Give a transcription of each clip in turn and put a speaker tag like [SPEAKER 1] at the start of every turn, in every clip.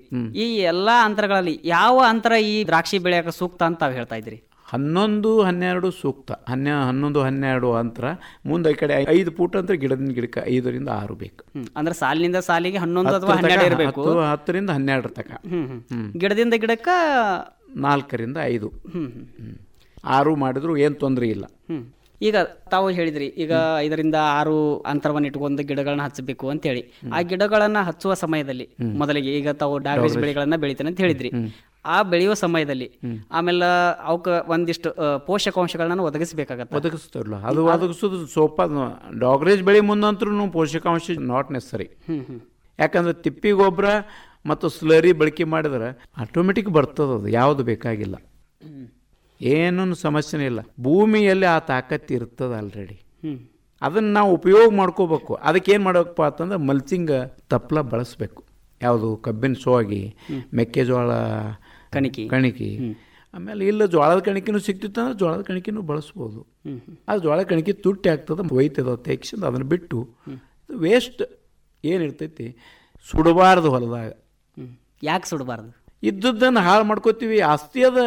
[SPEAKER 1] ಈ ಎಲ್ಲಾ ಅಂತರಗಳಲ್ಲಿ ಯಾವ ಅಂತರ ಈ ದ್ರಾಕ್ಷಿ ಬೆಳೆಯಕ್ಕೆ ಸೂಕ್ತ ಅಂತ ತಾವು ಹೇಳ್ತಾ ಇದ್ರಿ
[SPEAKER 2] ಹನ್ನೊಂದು ಹನ್ನೆರಡು ಸೂಕ್ತ ಹನ್ನೆ ಹನ್ನೊಂದು ಹನ್ನೆರಡು ಅಂತರ ಮುಂದೆ ಈ ಕಡೆ ಐದು ಫೂಟ್ ಅಂದ್ರೆ ಗಿಡದಿಂದ ಗಿಡಕ್ಕೆ ಐದರಿಂದ ಆರು ಬೇಕು
[SPEAKER 1] ಹ್ಮ್. ಅಂದ್ರೆ ಸಾಲಿನಿಂದ ಸಾಲಿಗೆ ಹನ್ನೊಂದು ಅಥವಾ
[SPEAKER 2] ಹತ್ತರ ತಕ
[SPEAKER 1] ಹನ್ನೆರಡು ಇರಬೇಕು
[SPEAKER 2] ಹತ್ತು ಹತ್ತರಿಂದ ಹನ್ನೆರಡರ ತಕ
[SPEAKER 1] ಹ್ಮ್ ಹ್ಮ್. ಗಿಡದಿಂದ ಗಿಡಕ್ಕ
[SPEAKER 2] ನಾಲ್ಕರಿಂದ ಐದು
[SPEAKER 1] ಹ್ಮ್ ಹ್ಮ್.
[SPEAKER 2] ಹ್ಮ್. ಆರು ಮಾಡಿದ್ರು ಏನು ತೊಂದರೆ ಇಲ್ಲ
[SPEAKER 1] ಹ್ಮ್ ಈಗ ತಾವು ಹೇಳಿದ್ರಿ ಈಗ ಐದರಿಂದ ಆರು ಅಂತರವನ್ನು ಇಟ್ಕೊಂಡು ಗಿಡಗಳನ್ನ ಹಚ್ಚಬೇಕು ಅಂತ ಹೇಳಿ ಆ ಗಿಡಗಳನ್ನ ಹಚ್ಚುವ ಸಮಯದಲ್ಲಿ ಮೊದಲಿಗೆ ಈಗ ತಾವು ಡಾಗ್ರೇಜ್ ಬೆಳೆಗಳನ್ನ ಬೆಳಿತೇನೆ ಅಂತ ಹೇಳಿದ್ರಿ ಆ ಬೆಳೆಯುವ ಸಮಯದಲ್ಲಿ ಆಮೇಲೆ ಅವಕ್ಕೆ ಒಂದಿಷ್ಟು ಆ, ಪೋಷಕಾಂಶಗಳನ್ನ ಒದಗಿಸಬೇಕಾಗತ್ತೆ
[SPEAKER 2] ಒದಗಿಸ್ತಾರಲ್ಲ ಅದು ಒದಗಿಸೋದು ಸ್ವಲ್ಪ ಡಾಗ್ರೇಜ್ ಬೆಳೆ ಮುಂದಂತರೂ ಪೋಷಕಾಂಶ ನಾಟ್ ನೆಸರಿ
[SPEAKER 1] ಹ್ಮ್ ಹ್ಮ್
[SPEAKER 2] ಯಾಕಂದ್ರೆ ತಿಪ್ಪಿ ಗೊಬ್ಬರ ಮತ್ತು ಸ್ಲರಿ ಬಳಕೆ ಮಾಡಿದ್ರೆ ಆಟೋಮೆಟಿಕ್ ಬರ್ತದೆ ಅದು ಯಾವುದು ಬೇಕಾಗಿಲ್ಲ ಏನೂ ಸಮಸ್ಯೆನೇ ಇಲ್ಲ ಭೂಮಿಯಲ್ಲಿ ಆ ತಾಕತ್ತು ಇರ್ತದೆ ಆಲ್ರೆಡಿ
[SPEAKER 1] ಹ್ಮ್
[SPEAKER 2] ಅದನ್ನು ನಾವು ಉಪಯೋಗ ಮಾಡ್ಕೋಬೇಕು ಅದಕ್ಕೆ ಏನು ಮಾಡಬೇಕಪ್ಪ ಅಂತಂದ್ರೆ ಮಲ್ಚಿಂಗ್ ತಪ್ಪಲ ಬಳಸಬೇಕು ಯಾವುದು ಕಬ್ಬಿನ ಸೋಗಿ ಮೆಕ್ಕೆಜೋಳ
[SPEAKER 1] ಕಣಿಕಿ
[SPEAKER 2] ಕಣಿಕಿ ಆಮೇಲೆ ಇಲ್ಲ ಜೋಳದ ಕಣಿಕಿನೂ ಸಿಕ್ತಿತ್ತು ಅಂದ್ರೆ ಜೋಳದ ಕಣಿಕಿನೂ ಬಳಸ್ಬೋದು
[SPEAKER 1] ಹ್ಮ್ ಹ್ಮ್
[SPEAKER 2] ಆ ಜೋಳದ ಕಣಿಕೆ ತುಟ್ಟಿ ಆಗ್ತದೆ ಒಯ್ತದ ತೆಗ್ಸಿಂದ ಅದನ್ನು ಬಿಟ್ಟು ವೇಸ್ಟ್ ಏನಿರ್ತೈತಿ ಸುಡಬಾರ್ದು ಹೊಲದಾಗ
[SPEAKER 1] ಹ್ಮ್ ಯಾಕೆ ಸುಡಬಾರ್ದು
[SPEAKER 2] ಇದ್ದದ್ದನ್ನು ಹಾಳು ಮಾಡ್ಕೋತೀವಿ ಆಸ್ತಿ ಅದ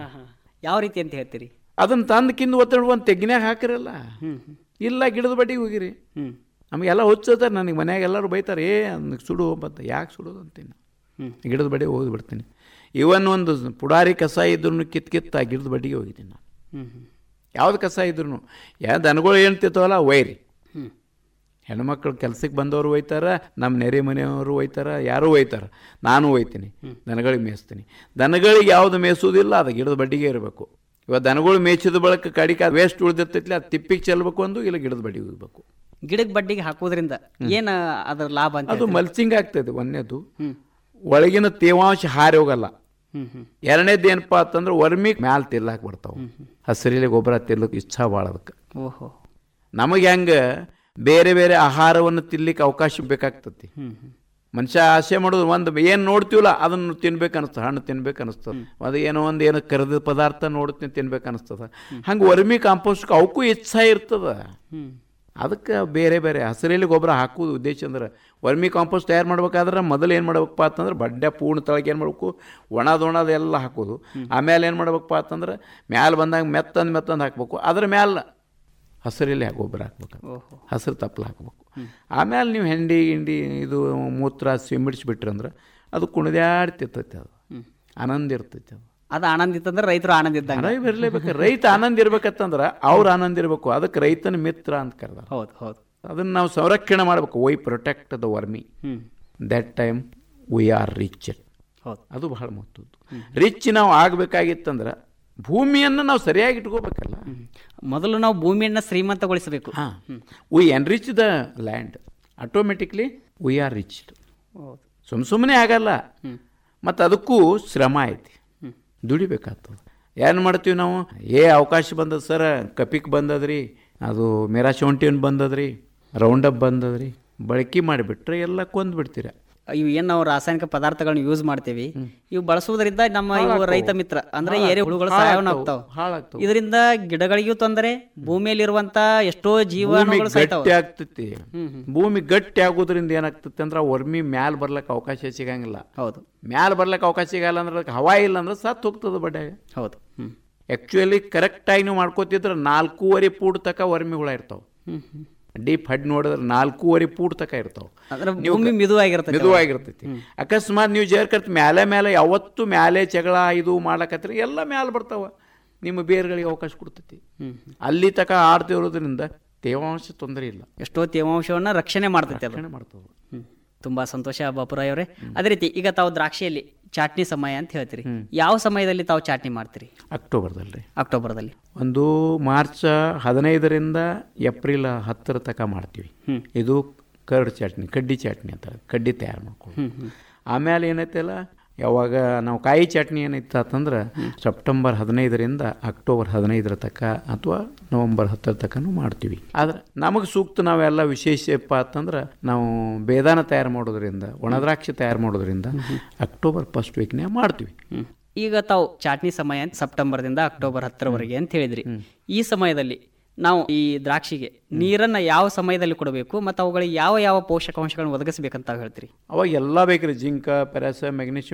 [SPEAKER 1] ಯಾವ ರೀತಿ ಅಂತ ಹೇಳ್ತೀರಿ
[SPEAKER 2] ಅದನ್ನು ತಂದು ಕಿಂದು ಒತ್ತಡ ಒಂದು ತೆಗ್ನ್ಯಾಗ ಹಾಕಿರಲ್ಲ
[SPEAKER 1] ಹ್ಮ್ ಹ್ಮ್
[SPEAKER 2] ಇಲ್ಲ ಗಿಡದ ಬಡ್ಡಿಗೆ ಹೋಗಿರಿ
[SPEAKER 1] ಹ್ಮ್
[SPEAKER 2] ನಮಗೆಲ್ಲ ಹುಚ್ಚತಾರೆ ನನಗೆ ಮನ್ಯಾಗ ಎಲ್ಲರೂ ಬೈತಾರೆ ಏ ಅದಕ್ಕೆ ಸುಡು ಅಂತ ಯಾಕೆ ಸುಡೋದು ಅಂತೀನಿ
[SPEAKER 1] ಹ್ಮ್.
[SPEAKER 2] ಗಿಡದ ಬಡಿ ಹೋಗಿ ಬಿಡ್ತೀನಿ ಇವನ್ ಒಂದು ಪುಡಾರಿ ಕಸ ಇದ್ರೂ ಕಿತ್ ಕಿತ್ತ ಆ ಗಿಡದ ಬಡ್ಡಿಗೆ ಹೋಗಿದ್ದೀನಿ ನಾನು
[SPEAKER 1] ಹ್ಮ್ ಹ್ಮ್
[SPEAKER 2] ಯಾವ್ದು ಕಸ ಇದ್ರು ಯಾ ದನಗಳು ಏನು ತಿಂತಾವಲ್ಲ ಒಯ್ರಿ
[SPEAKER 1] ಹ್ಮ್
[SPEAKER 2] ಹೆಣ್ಮಕ್ಳು ಕೆಲ್ಸಕ್ಕೆ ಬಂದವರು ಒಯ್ತಾರ ನಮ್ಮ ನೆರೆ ಮನೆಯವರು ಒಯ್ತಾರ ಯಾರೂ ಒಯ್ತಾರ ನಾನು ಒಯ್ತೀನಿ ದನಗಳಿಗೆ ಮೇಯಿಸ್ತೀನಿ ದನಗಳಿಗೆ ಯಾವುದು ಮೇಯಿಸೋದಿಲ್ಲ ಅದು ಗಿಡದ ಬಡ್ಡಿಗೆ ಇರಬೇಕು ಇವಾಗ ದನಗಳು ಮೇಯಿಸಿದ ಬಳಕ ಕಡಿಕೆ ವೇಸ್ಟ್ ಉಳಿದಿರ್ತೈತಿ ಅದು ತಿಪ್ಪಿಗೆ ಚೆಲ್ಬೇಕು ಒಂದು ಇಲ್ಲ ಗಿಡದ ಬಡ್ಡಿಗೆ ಹೋಗ್ಬೇಕು
[SPEAKER 1] ಗಿಡಕ್ಕೆ ಬಡ್ಡಿಗೆ ಹಾಕೋದ್ರಿಂದ ಏನ ಅದರ ಲಾಭ ಅಂತ
[SPEAKER 2] ಅದು ಮಲ್ಚಿಂಗ್ ಆಗ್ತದೆ ಒಂದೇದು
[SPEAKER 1] ಹ್ಮ್
[SPEAKER 2] ಒಳಗಿನ ತೇವಾಂಶ ಹಾರಿ ಹೋಗಲ್ಲ
[SPEAKER 1] ಹ್ಮ್ ಹ್ಮ್
[SPEAKER 2] ಎರಡನೇದು ಏನಪ್ಪ ಅಂತಂದ್ರೆ ವರ್ಮಿ ಮ್ಯಾಲ ತಿರ್ಲಾಕ್ ಬರ್ತಾವೆ ಹಸಿರಿಲಿ ಗೊಬ್ಬರ ತಿರ್ಲಕ್ಕೆ ಇಚ್ಛಾ ಭಾಳ ಅದಕ್ಕೆ
[SPEAKER 1] ಓಹೋ
[SPEAKER 2] ನಮಗೆ ಹೆಂಗೆ ಬೇರೆ ಬೇರೆ ಆಹಾರವನ್ನು ತಿನ್ಲಿಕ್ಕೆ ಅವಕಾಶ ಬೇಕಾಗ್ತತಿ
[SPEAKER 1] ಹ್ಮ್ ಹ್ಮ್
[SPEAKER 2] ಮನುಷ್ಯ ಆಸೆ ಮಾಡೋದು ಒಂದು ಏನು ನೋಡ್ತೀವಲ್ಲ ಅದನ್ನು ತಿನ್ಬೇಕು ಅನಿಸ್ತದೆ ಹಣ್ಣು ತಿನ್ಬೇಕು ಅನಿಸ್ತದೆ ಅದು ಏನೋ ಒಂದು ಏನೋ ಕರೆದ ಪದಾರ್ಥ ನೋಡ್ತೀನಿ ತಿನ್ಬೇಕು ಅನಿಸ್ತದೆ ಹಂಗೆ ವರ್ಮಿ ಕಾಂಪೋಸ್ಟ್ಗೆ ಅವಕ್ಕೂ ಇಚ್ಛಾ ಇರ್ತದ
[SPEAKER 1] ಹ್ಮ್
[SPEAKER 2] ಅದಕ್ಕೆ ಬೇರೆ ಬೇರೆ ಹಸಿರಲ್ಲಿ ಗೊಬ್ಬರ ಹಾಕೋದು ಉದ್ದೇಶ ಅಂದ್ರೆ ವರ್ಮಿ ಕಾಂಪೋಸ್ಟ್ ತಯಾರು ಮಾಡ್ಬೇಕಾದ್ರೆ ಮೊದಲು ಏನು ಮಾಡ್ಬೇಕಪ್ಪ ಅಂತಂದ್ರೆ ಬಡ್ಡೆ ಪೂರ್ಣ ತಳಗೆ ಏನು ಮಾಡ್ಬೇಕು ಒಣದೊಣದ ಎಲ್ಲ ಹಾಕೋದು ಆಮೇಲೆ ಏನು ಮಾಡ್ಬೇಕಪ್ಪ ಅಂತಂದ್ರೆ ಮ್ಯಾಲೆ ಬಂದಾಗ ಮೆತ್ತಂದು ಮೆತ್ತಂದು ಹಾಕ್ಬೇಕು ಅದ್ರ ಮ್ಯಾಲೆ ಹಸಿರಲ್ಲಿ ಗೊಬ್ಬರ ಹಾಕ್ಬೇಕು
[SPEAKER 1] ಓಹೋ
[SPEAKER 2] ಹಸಿರು ತಪ್ಪಲು ಹಾಕ್ಬೇಕು ಆಮೇಲೆ ನೀವು ಹೆಂಡಿ ಗಿಂಡಿ ಇದು ಮೂತ್ರ ಸಿಂಬಿಡಿಸ್ಬಿಟ್ರಿ ಅಂದ್ರೆ ಅದು ಕುಣಿದಾಡ್ತಿರ್ತೈತೆ ಅದು ಆನಂದ ಇರ್ತೈತೆ ಅದು
[SPEAKER 1] ಅದು ಆನಂದ ಇತ್ತಂದ್ರೆ ರೈತರು ಆನಂದ ಇದ್ದಂಗೆ
[SPEAKER 2] ರೈ ಬರಲೇಬೇಕು ರೈತ ಆನಂದ ಇರ್ಬೇಕಂತಂದ್ರೆ ಅವ್ರು ಆನಂದ ಇರಬೇಕು ಅದಕ್ಕೆ ರೈತನ ಮಿತ್ರ ಅಂತ ಕರೆದಾರ
[SPEAKER 1] ಹೌದು ಹೌದು
[SPEAKER 2] ಅದನ್ನು ನಾವು ಸಂರಕ್ಷಣೆ ಮಾಡಬೇಕು why protect the vermi
[SPEAKER 1] hmm
[SPEAKER 2] that time we are rich
[SPEAKER 1] ಹೌದು
[SPEAKER 2] ಅದು ಬಹಳ ಮಹತ್ವದ್ದು ರಿಚ್ ನಾವು ಆಗಬೇಕಾಗಿತ್ತಂದ್ರೆ ಭೂಮಿಯನ್ನು ನಾವು ಸರಿಯಾಗಿ ಇಟ್ಕೋಬೇಕಲ್ಲ
[SPEAKER 1] ಹ್ಮ್. ಮೊದಲು ನಾವು ಭೂಮಿಯನ್ನ ಶ್ರೀಮಂತಗೊಳಿಸಬೇಕು
[SPEAKER 2] ಹಾಂ we enrich the land automatically we are rich
[SPEAKER 1] ಹೌದು
[SPEAKER 2] ಸುಮ್ ಸುಮ್ಮನೆ ಆಗಲ್ಲ ಮತ್ತು ಅದಕ್ಕೂ ಶ್ರಮ ಐತಿ ದುಡಿಬೇಕಾಗ್ತದೆ ಏನು ಮಾಡ್ತೀವಿ ನಾವು ಏ ಅವಕಾಶ ಬಂದದ ಸರ್ ಕಪಿಕ್ ಬಂದದ್ರಿ ಅದು ಮೇರಾ ಶೌಂಟಿನ್ ಬಂದದ್ರಿ ರೌಂಡ್ ಅಪ್ ಬಂದದ್ರಿ ಬಳಕೆ ಮಾಡಿಬಿಟ್ರೆ ಎಲ್ಲ ಕೊಂದು ಬಿಡ್ತೀರ
[SPEAKER 1] ಇವು ಏನ್ ನಾವು ರಾಸಾಯನಿಕ ಪದಾರ್ಥಗಳನ್ನ ಯೂಸ್ ಮಾಡ್ತೇವಿ ಇವು ಬಳಸುವುದರಿಂದ ನಮ್ಮ ಇವು ರೈತ ಮಿತ್ರ ಅಂದ್ರೆ ಏರೆ ಹುಳುಗಳು ಸಾಯವನ್ನ ಆಗ್ತಾವ
[SPEAKER 2] ಹಾಳಾಗ್ತವೆ
[SPEAKER 1] ಇದರಿಂದ ಗಿಡಗಳಿಗೂ ತೊಂದರೆ ಭೂಮಿಯಲ್ಲಿರುವಂತ ಎಷ್ಟೋ
[SPEAKER 2] ಭೂಮಿ
[SPEAKER 1] ಜೀವಾಣುಗಳು ಸಾಯ್ತಾವ
[SPEAKER 2] ಗಟ್ಟಿ ಆಗ್ತೈತಿ ಭೂಮಿ ಗಟ್ಟಿ ಆಗೋದ್ರಿಂದ ಏನಾಗ್ತೈತಿ ಅಂದ್ರೆ ಆ ವರ್ಮಿ ಮ್ಯಾಲ ಬರ್ಲಕ್ಕೆ ಅವಕಾಶ ಸಿಗಂಗಿಲ್ಲ
[SPEAKER 1] ಹೌದು
[SPEAKER 2] ಮ್ಯಾಲ ಬರ್ಲಕ್ಕೆ ಅವಕಾಶ ಸಿಗಲ್ಲ ಅಂದ್ರೆ ಅದಕ್ಕೆ ಹವಾ ಇಲ್ಲ ಅಂದ್ರೆ ಸತ್ತು ಹೋಗ್ತದೆ ಬಡ್ಡೆ
[SPEAKER 1] ಹೌದು ಹ್ಮ್
[SPEAKER 2] ಆ್ಯಕ್ಚುಲಿ ಕರೆಕ್ಟಾಗಿ ನೀವು ಮಾಡ್ಕೋತಿದ್ರೆ ನಾಲ್ಕೂವರೆ ಫೂಟ್ ತಕ ವರ್ಮಿ ಹುಳ ಇರ್ತಾವೆ
[SPEAKER 1] ಹ್ಮ್ ಹ್ಮ್
[SPEAKER 2] ಡೀಪ್ ಹಡ್ ನೋಡಿದ್ರೆ ನಾಲ್ಕೂವರೆ ಫೂಟ್ ತಕ ಇರ್ತಾವೆ
[SPEAKER 1] ಅಂದ್ರೆ ಭೂಮಿ ಮಿದುವಾಗಿರ್ತದೆ
[SPEAKER 2] ಮೆದುವಾಗಿರ್ತೈತಿ ಅಕಸ್ಮಾತ್ ನೀವು ಜೇರ್ಕರ್ತ ಮ್ಯಾಲೆ ಮೇಲೆ ಯಾವತ್ತು ಮ್ಯಾಲೆ ಜಗಳ ಇದು ಮಾಡ್ಲಕತ್ರಿ ಎಲ್ಲ ಮ್ಯಾಲೆ ಬರ್ತಾವ ನಿಮ್ಮ ಬೇರ್ಗಳಿಗೆ ಅವಕಾಶ ಕೊಡ್ತೈತಿ
[SPEAKER 1] ಹ್ಮ್
[SPEAKER 2] ಅಲ್ಲಿ ತಕ ಆಡ್ತಿರೋದ್ರಿಂದ ತೇವಾಂಶ ತೊಂದರೆ ಇಲ್ಲ
[SPEAKER 1] ಎಷ್ಟೋ ತೇವಾಂಶವನ್ನ ರಕ್ಷಣೆ ಮಾಡ್ತೈತೆ ಅದು
[SPEAKER 2] ರಕ್ಷಣೆ ಮಾಡ್ತಾವೆ
[SPEAKER 1] ಹ್ಮ್. ತುಂಬಾ ಸಂತೋಷ ಬಾಪುರಾಯ್ ಅವರೇ ಅದೇ ರೀತಿ ಈಗ ತಾವು ದ್ರಾಕ್ಷಿಯಲ್ಲಿ ಚಾಟ್ನಿ ಸಮಯ ಅಂತ ಹೇಳ್ತೀರಿ ಯಾವ ಸಮಯದಲ್ಲಿ ತಾವು ಚಾಟ್ನಿ ಮಾಡ್ತೀರಿ
[SPEAKER 2] ಅಕ್ಟೋಬರ್ದಲ್ಲಿ
[SPEAKER 1] ಅಕ್ಟೋಬರ್ದಲ್ಲಿ
[SPEAKER 2] ಒಂದು ಮಾರ್ಚ್ ಹದಿನೈದರಿಂದ ಏಪ್ರಿಲ್ ಹತ್ತರ ತನಕ ಮಾಡ್ತೀವಿ
[SPEAKER 1] ಹ್ಮ್.
[SPEAKER 2] ಇದು ಕರ್ಡ್ ಚಟ್ನಿ ಕಡ್ಡಿ ಚಟ್ನಿ ಅಂತಾರೆ ಕಡ್ಡಿ ತಯಾರು ಮಾಡ್ಕೊಂಡು ಆಮೇಲೆ ಏನೈತಲ್ಲ ಯಾವಾಗ ನಾವು ಕಾಯಿ ಚಟ್ನಿ ಏನೈತೆ ಅಂತಂದ್ರೆ ಸೆಪ್ಟೆಂಬರ್ ಹದಿನೈದರಿಂದ ಅಕ್ಟೋಬರ್ ಹದಿನೈದರ ತನಕ ಅಥವಾ ನವಂಬರ್ ಹತ್ತರ ತನಕನೂ ಮಾಡ್ತೀವಿ ಆದ್ರೆ ನಮಗೆ ಸೂಕ್ತ ನಾವೆಲ್ಲ ವಿಶೇಷಪ್ಪ ಅಂತಂದ್ರೆ ನಾವು ಬೇದಾನ ತಯಾರು ಮಾಡೋದ್ರಿಂದ ಒಣದ್ರಾಕ್ಷಿ ತಯಾರು ಮಾಡೋದ್ರಿಂದ ಅಕ್ಟೋಬರ್ ಫಸ್ಟ್ ವೀಕ್ನೇ ಮಾಡ್ತೀವಿ
[SPEAKER 1] ಹ್ಮ್. ಈಗ ತಾವು ಚಾಟ್ನಿ ಸಮಯ ಅಂತ ಸೆಪ್ಟೆಂಬರ್ದಿಂದ ಅಕ್ಟೋಬರ್ ಹತ್ತರವರೆಗೆ ಅಂತ ಹೇಳಿದ್ರಿ ಈ ಸಮಯದಲ್ಲಿ ನಾವು ಈ ದ್ರಾಕ್ಷಿಗೆ ನೀರನ್ನ ಯಾವ ಸಮಯದಲ್ಲಿ ಕೊಡಬೇಕು ಮತ್ತು ಅವುಗಳಿಗೆ ಯಾವ ಯಾವ ಪೋಷಕಾಂಶಗಳನ್ನು ಒದಗಿಸಬೇಕಂತ ತಾವು ಹೇಳ್ತೀರಿ
[SPEAKER 2] ಅವಾಗ ಎಲ್ಲ ಬೇಕ್ರಿ ಜಿಂಕ ಪೆರಸ ಮೆಗ್ನೀಷಿಯಂ